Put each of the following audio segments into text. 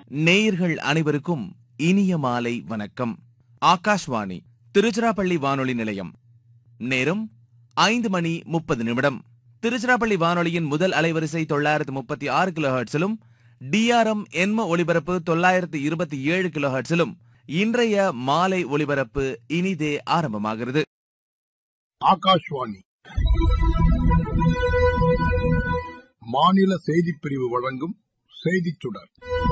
நேயர்கள் அனைவருக்கும் இனிய மாலை வணக்கம் ஆகாஷ்வாணி திருச்சிராப்பள்ளி வானொலி நிலையம் நேரம் ஐந்து மணி முப்பது நிமிடம் திருச்சிராப்பள்ளி வானொலியின் முதல் அலைவரிசை தொள்ளாயிரத்து முப்பத்தி ஆறு கிலோ ஹெர்ட்ஸிலும் டிஆர்எம் எண்ம ஒலிபரப்பு தொள்ளாயிரத்து இருபத்தி ஏழு கிலோ ஹெர்ட்ஸிலும் இன்றைய மாலை ஒலிபரப்பு இனிதே ஆரம்பமாகிறது ஆகாஷ்வாணி மாநில செய்திப் பிரிவு வழங்கும் செய்திச் சுடர்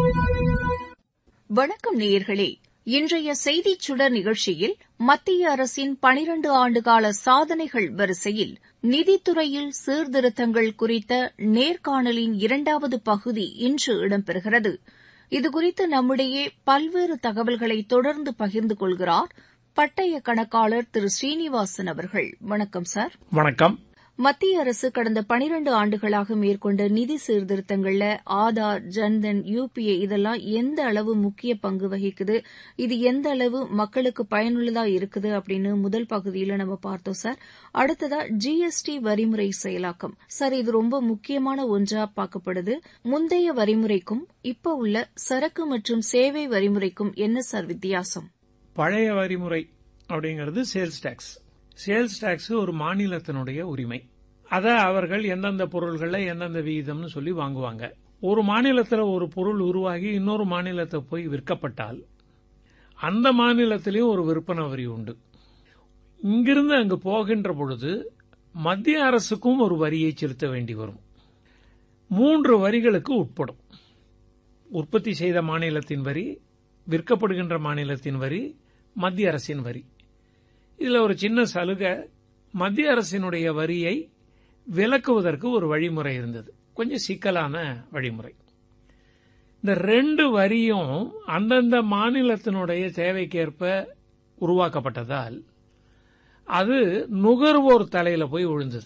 வணக்கம் நேயர்களே இன்றைய செய்திச் சுடர் நிகழ்ச்சியில் மத்திய அரசின் பனிரண்டு ஆண்டுகால சாதனைகள் வரிசையில் நிதித்துறையில் சீர்திருத்தங்கள் குறித்த நேர்காணலின் இரண்டாவது பகுதி இன்று இடம்பெறுகிறது இதுகுறித்து நம்மிடையே பல்வேறு தகவல்களை தொடர்ந்து பகிர்ந்து கொள்கிறார் பட்டய கணக்காளர் திரு ஸ்ரீனிவாசன் அவர்கள் வணக்கம் சார் வணக்கம் மத்திய அரசு கடந்த பனிரண்டு ஆண்டுகளாக மேற்கொண்ட நிதி சீர்திருத்தங்கள்ல ஆதார் ஜன்தன் யுபிஐ இதெல்லாம் எந்த அளவு முக்கிய பங்கு வகிக்குது இது எந்த அளவு மக்களுக்கு பயனுள்ளதா இருக்குது அப்படின்னு முதல் பகுதியில நம்ம பார்த்தோம் சார் அடுத்ததா ஜிஎஸ்டி வரிமுறை செயலாக்கம் சார் இது ரொம்ப முக்கியமான ஒன்றா பார்க்கப்படுது முந்தைய வரிமுறைக்கும் இப்ப உள்ள சரக்கு மற்றும் சேவை வரிமுறைக்கும் என்ன சார் வித்தியாசம் பழைய வரிமுறை அப்படிங்கிறது சேல்ஸ் டாக்ஸ் சேல்ஸ் டாக்ஸ் ஒரு மாநிலத்தினுடைய உரிமை அதை அவர்கள் எந்தெந்த பொருள்களை எந்தெந்த விகிதம்னு சொல்லி வாங்குவாங்க ஒரு மாநிலத்தில் ஒரு பொருள் உருவாகி இன்னொரு மாநிலத்தை போய் விற்கப்பட்டால் அந்த மாநிலத்திலையும் ஒரு விற்பனை வரி உண்டு இங்கிருந்து அங்கு போகின்ற பொழுது மத்திய அரசுக்கும் ஒரு வரியை செலுத்த வேண்டி வரும் மூன்று வரிகளுக்கு உட்படும் உற்பத்தி செய்த மாநிலத்தின் வரி விற்கப்படுகின்ற மாநிலத்தின் வரி மத்திய அரசின் வரி இதில் ஒரு சின்ன சலுகை மத்திய அரசினுடைய வரியை விலக்குவதற்கு ஒரு வழிமுறை இருந்தது கொஞ்சம் சிக்கலான வழிமுறை இந்த ரெண்டு வரியும் அந்தந்த மாநிலத்தினுடைய தேவைக்கேற்ப உருவாக்கப்பட்டதால் அது நுகர்வோர் தலையில போய் விழுந்தது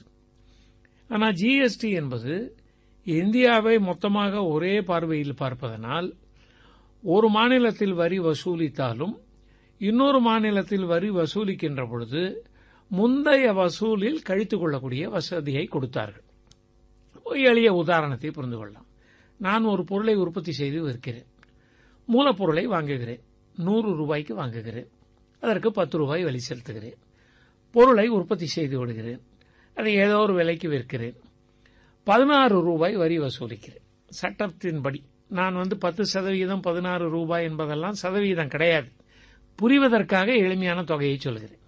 ஆனா ஜிஎஸ்டி என்பது இந்தியாவை மொத்தமாக ஒரே பார்வையில் பார்ப்பதனால் ஒரு மாநிலத்தில் வரி வசூலித்தாலும் இன்னொரு மாநிலத்தில் வரி வசூலிக்கின்ற பொழுது முந்தைய வசூலில் கழித்துக் கொள்ளக்கூடிய வசதியை கொடுத்தார்கள் ஒரு எளிய உதாரணத்தை புரிந்து கொள்ளலாம் நான் ஒரு பொருளை உற்பத்தி செய்து விற்கிறேன் மூலப்பொருளை வாங்குகிறேன் நூறு ரூபாய்க்கு வாங்குகிறேன் அதற்கு பத்து ரூபாய் வழி செலுத்துகிறேன் பொருளை உற்பத்தி செய்து விடுகிறேன் அதை ஏதோ ஒரு விலைக்கு விற்கிறேன் பதினாறு ரூபாய் வரி வசூலிக்கிறேன் சட்டத்தின்படி நான் வந்து பத்து சதவீதம் பதினாறு ரூபாய் என்பதெல்லாம் சதவீதம் கிடையாது புரிவதற்காக எளிமையான தொகையை சொல்கிறேன்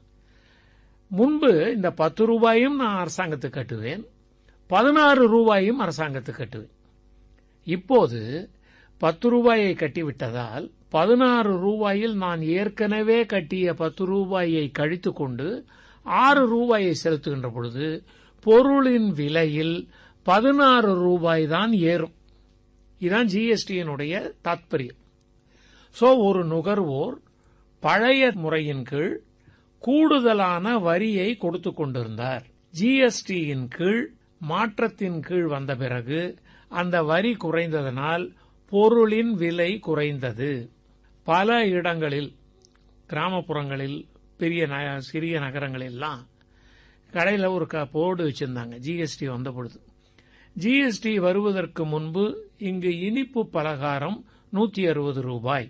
முன்பு இந்த பத்து ரூபாயும் நான் அரசாங்கத்துக்கு கட்டுவேன் பதினாறு ரூபாயும் அரசாங்கத்துக்கு கட்டுவேன் இப்போது பத்து ரூபாயை கட்டிவிட்டதால் பதினாறு ரூபாயில் நான் ஏற்கனவே கட்டிய பத்து ரூபாயை கழித்து கொண்டு ஆறு ரூபாயை செலுத்துகின்ற பொழுது பொருளின் விலையில் பதினாறு ரூபாய் தான் ஏறும் இதுதான் ஜிஎஸ்டியினுடைய தாத்பரியம் சோ ஒரு நுகர்வோர் பழைய முறையின் கீழ் கூடுதலான வரியை கொடுத்து கொண்டிருந்தார் ஜிஎஸ்டியின் கீழ் மாற்றத்தின் கீழ் வந்த பிறகு அந்த வரி குறைந்ததனால் பொருளின் விலை குறைந்தது பல இடங்களில் கிராமப்புறங்களில் பெரிய ந- சிறிய நகரங்களெல்லாம் கடையில் ஒரு க- போர்டு வச்சிருந்தாங்க ஜிஎஸ்டி வந்த பொழுது ஜிஎஸ்டி வருவதற்கு முன்பு இங்கு இனிப்பு பலகாரம் நூத்தி அறுபது ரூபாய்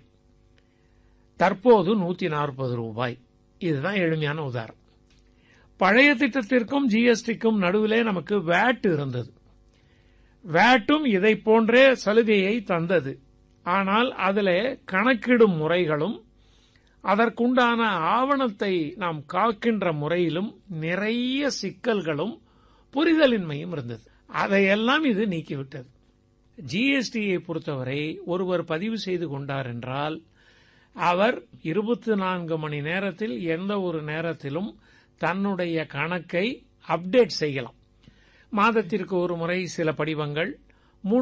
தற்போது நூத்தி நாற்பது ரூபாய் இதுதான் எளிமையான உதாரணம் பழைய திட்டத்திற்கும் ஜிஎஸ்டிக்கும் நடுவிலே நமக்கு வேட் இருந்தது வேட்டும் இதை போன்றே சலுகையை தந்தது ஆனால் அதிலே கணக்கிடும் முறைகளும் அதற்குண்டான ஆவணத்தை நாம் காக்கின்ற முறையிலும் நிறைய சிக்கல்களும் புரிதலின்மையும் இருந்தது அதையெல்லாம் இது நீக்கிவிட்டது ஜிஎஸ்டியை பொறுத்தவரை ஒருவர் பதிவு செய்து கொண்டார் என்றால் அவர் இருபத்தி நான்கு மணி நேரத்தில் எந்த ஒரு நேரத்திலும் தன்னுடைய கணக்கை அப்டேட் செய்யலாம் மாதத்திற்கு ஒரு முறை சில படிவங்கள்